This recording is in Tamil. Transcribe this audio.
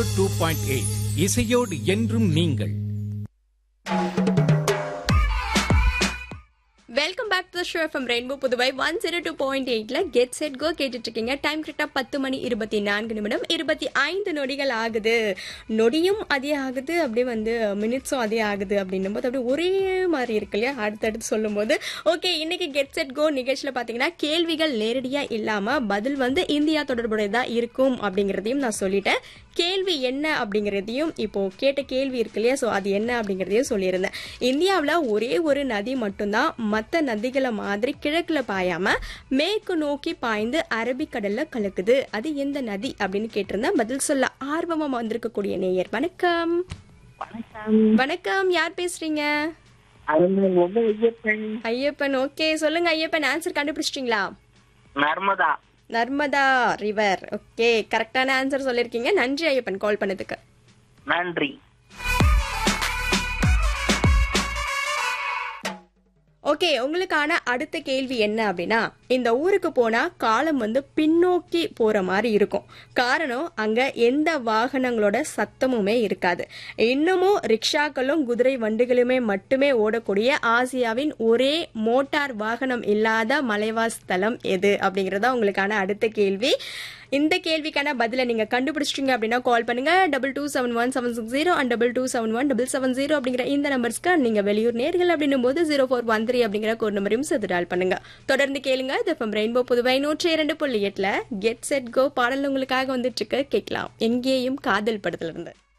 டூ பாயிண்ட் எயிட் இசையோடு என்றும் நீங்கள் welcome back to show F M Rainbow Puduvai one zero two point எயிட்ல கெட் செட் கோ கேட்டுட்டு இருக்கீங்க டைம் கரெக்டா பத்து மணி இருபத்தி நான்கு நிமிடம் இருபத்தி ஐந்து நொடிகள் ஆகுது நொடியும் அதே ஆகுது அப்படியே வந்து மினிட்ஸும் அதே ஆகுது அப்படின்னும் போது அப்படியே ஒரே மாதிரி இருக்கு இல்லையா அடுத்தடுத்து சொல்லும்போது ஓகே இன்னைக்கு கெட் செட் கோ நிகழ்ச்சியில் பார்த்தீங்கன்னா கேள்விகள் நேரடியாக இல்லாமல் பதில் வந்து இந்தியா தொடர்புடையதா இருக்கும் அப்படிங்கிறதையும் நான் சொல்லிட்டேன் கேள்வி என்ன அப்படிங்கிறதையும் இப்போ கேட்ட கேள்வி இருக்கு இல்லையா ஸோ அது என்ன அப்படிங்கிறதையும் சொல்லியிருந்தேன் இந்தியாவில் ஒரே ஒரு நதி மட்டும்தான் மற்ற நதிகளை மாதிரி கிழக்குல பாயாம மேற்கு நோக்கி பாய்ந்து அரபிக்கடல்ல கலக்குது அது எந்த நதி அப்படின்னு கேட்டிருந்தேன் பதில் சொல்ல ஆர்வமா வந்திருக்கக்கூடிய நேயர் வணக்கம் வணக்கம் வணக்கம் யார் பேசுறீங்க அருள்மிகு ஐயப்பன் ஐயப்பன் ஓகே சொல்லுங்க ஐயப்பன் ஆன்சர் கண்டுபிடிச்சிட்டீங்களா நர்மதா நர்மதா ரிவர் ஓகே கரெக்டான ஆன்சர் சொல்லியிருக்கீங்க நன்றி ஐயப்பன் கால் பண்ணதுக்கு நன்றி ஓகே உங்களுக்கான அடுத்த கேள்வி என்ன அப்படின்னா இந்த ஊருக்கு போனா காலம் வந்து பின்னோக்கி போற மாதிரி இருக்கும் காரணம் அங்க எந்த வாகனங்களோட சத்தமுமே இருக்காது இன்னமும் ரிக்ஷாக்களும் குதிரை வண்டிகளுமே மட்டுமே ஓடக்கூடிய ஆசியாவின் ஒரே மோட்டார் வாகனம் இல்லாத மலைவாஸ் ஸ்தலம் எது அப்படிங்கறதா உங்களுக்கான அடுத்த கேள்வி இந்த கேள்விக்கான பதிலை நீங்க கண்டுபிடிச்சிட்டீங்க அப்படின்னா கால் பண்ணுங்க double two seven one seven six zero and double two seven one double seven zero அப்படிங்கிற இந்த நம்பர்ஸ்க்கு நீங்க வெளியூர் நேர்கள் அப்படின்னும் போது ஜீரோ ஃபோர் ஒன் த்ரீ அப்படிங்கிற கோட் நம்பரையும் சேர்த்து டால் பண்ணுங்க தொடர்ந்து கேளுங்க இது இப்போ ரெயின்போ புதுவை நூற்றி இரண்டு புள்ளி எட்டுல கெட் செட் கோ பாடல் உங்களுக்காக வந்துட்டு இருக்கு கேட்கலாம் எங்கேயும் காதல் படத்துல இருந்து